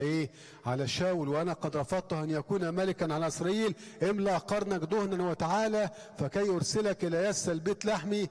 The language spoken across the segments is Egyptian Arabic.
ايه على شاول وانا قد رفضته ان يكون ملكا على اسرائيل املا قرنك دهنا وتعالى فكي ارسلك الى يس البيت لحمي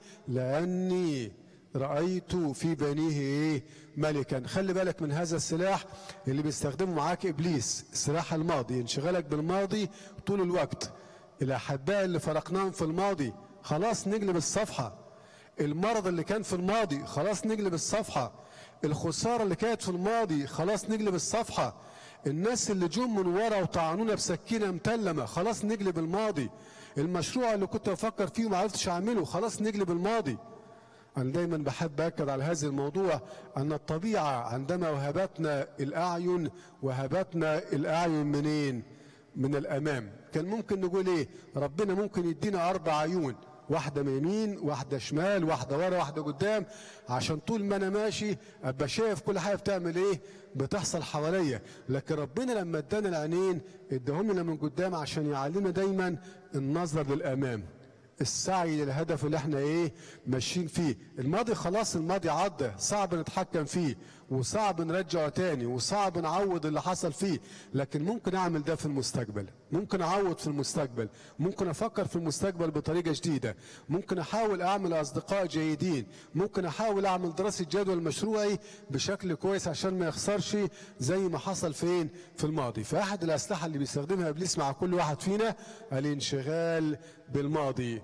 لاني رايت في بنيه ايه ملكا خلي بالك من هذا السلاح اللي بيستخدمه معاك ابليس السلاح الماضي انشغالك بالماضي طول الوقت الاحباء اللي فرقناهم في الماضي خلاص نقلب الصفحه المرض اللي كان في الماضي خلاص نقلب الصفحه الخساره اللي كانت في الماضي خلاص نقلب الصفحه الناس اللي جم من ورا وطعنونا بسكينه متلمه خلاص نقلب الماضي المشروع اللي كنت بفكر فيه وما عرفتش اعمله خلاص نقلب الماضي أنا دايما بحب أكد على هذا الموضوع أن الطبيعة عندما وهبتنا الأعين وهبتنا الأعين منين؟ من الأمام كان ممكن نقول إيه؟ ربنا ممكن يدينا أربع عيون واحدة من يمين واحدة شمال واحدة ورا واحدة قدام عشان طول ما أنا ماشي أبقى شايف كل حاجة بتعمل إيه بتحصل حواليا لكن ربنا لما ادانا العينين اداهم لنا من قدام عشان يعلمنا دايما النظر للأمام السعي للهدف اللي احنا ايه ماشيين فيه الماضي خلاص الماضي عدى صعب نتحكم فيه وصعب نرجعه تاني وصعب نعوض اللي حصل فيه لكن ممكن اعمل ده في المستقبل ممكن اعوض في المستقبل ممكن افكر في المستقبل بطريقة جديدة ممكن احاول اعمل اصدقاء جيدين ممكن احاول اعمل دراسة جدول مشروعي بشكل كويس عشان ما يخسرش زي ما حصل فين في الماضي فاحد الاسلحة اللي بيستخدمها ابليس مع كل واحد فينا الانشغال بالماضي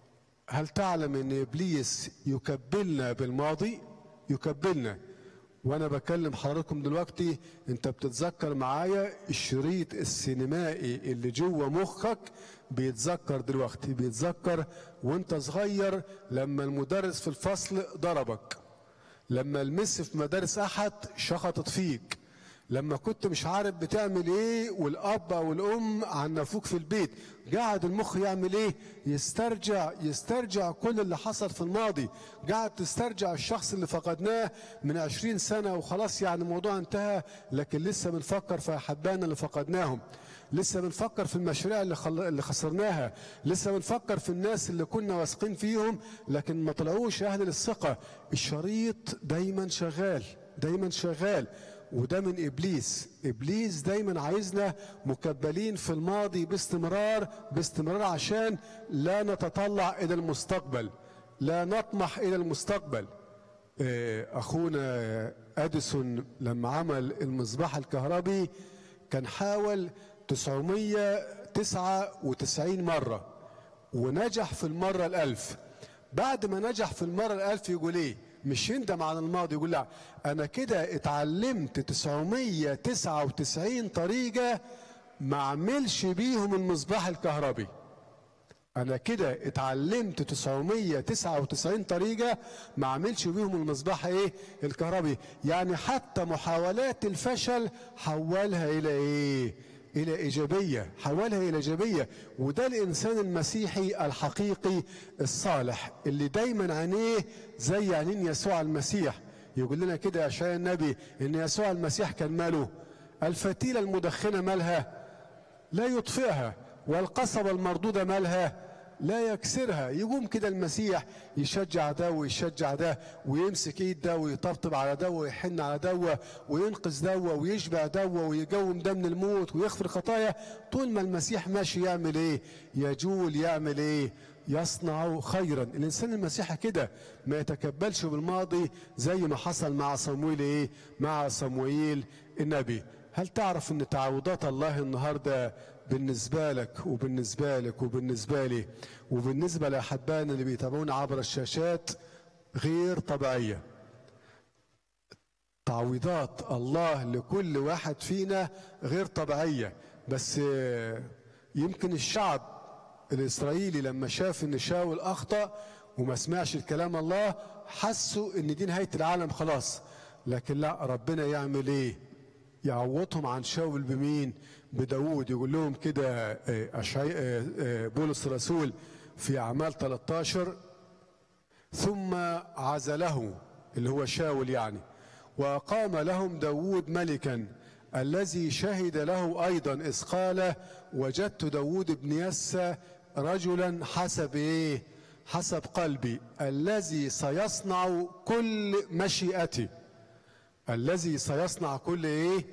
هل تعلم ان ابليس يكبلنا بالماضي يكبلنا وانا بكلم حضراتكم دلوقتي انت بتتذكر معايا الشريط السينمائي اللي جوه مخك بيتذكر دلوقتي بيتذكر وانت صغير لما المدرس في الفصل ضربك لما المس في مدارس احد شخطت فيك لما كنت مش عارف بتعمل ايه والاب او الام عنفوك في البيت قاعد المخ يعمل ايه يسترجع يسترجع كل اللي حصل في الماضي قاعد تسترجع الشخص اللي فقدناه من عشرين سنة وخلاص يعني الموضوع انتهى لكن لسه بنفكر في احبائنا اللي فقدناهم لسه بنفكر في المشاريع اللي, خل... اللي خسرناها لسه بنفكر في الناس اللي كنا واثقين فيهم لكن ما طلعوش اهل للثقة الشريط دايما شغال دايما شغال وده من ابليس ابليس دايما عايزنا مكبلين في الماضي باستمرار باستمرار عشان لا نتطلع الى المستقبل لا نطمح الى المستقبل اخونا اديسون لما عمل المصباح الكهربي كان حاول 999 مرة ونجح في المرة الألف بعد ما نجح في المرة الألف يقول ايه مش يندم على الماضي يقول لا انا كده اتعلمت 999 طريقة ما اعملش بيهم المصباح الكهربي انا كده اتعلمت 999 طريقة ما اعملش بيهم المصباح ايه الكهربي يعني حتى محاولات الفشل حولها الى ايه الى ايجابيه حولها الى ايجابيه وده الانسان المسيحي الحقيقي الصالح اللي دايما عينيه زي عينين يسوع المسيح يقول لنا كده يا شاي النبي ان يسوع المسيح كان ماله الفتيله المدخنه مالها لا يطفئها والقصبه المردوده مالها لا يكسرها يقوم كده المسيح يشجع ده ويشجع ده ويمسك ايد ده ويطبطب على ده ويحن على ده وينقذ ده ويشبع ده ويقوم ده من الموت ويغفر خطايا طول ما المسيح ماشي يعمل ايه يجول يعمل ايه يصنع خيرا الانسان المسيحي كده ما يتكبلش بالماضي زي ما حصل مع صمويل ايه مع صمويل النبي هل تعرف ان تعويضات الله النهارده بالنسبة لك وبالنسبة لك وبالنسبة لي وبالنسبة لأحبائنا اللي بيتابعونا عبر الشاشات غير طبيعية تعويضات الله لكل واحد فينا غير طبيعية بس يمكن الشعب الإسرائيلي لما شاف إن شاول أخطأ وما سمعش الكلام الله حسوا إن دي نهاية العالم خلاص لكن لا ربنا يعمل إيه يعوضهم عن شاول بمين بداود يقول لهم كده بولس الرسول في أعمال 13 ثم عزله اللي هو شاول يعني وأقام لهم داود ملكا الذي شهد له أيضا إذ قال وجدت داود بن يسى رجلا حسب إيه حسب قلبي الذي سيصنع كل مشيئتي الذي سيصنع كل إيه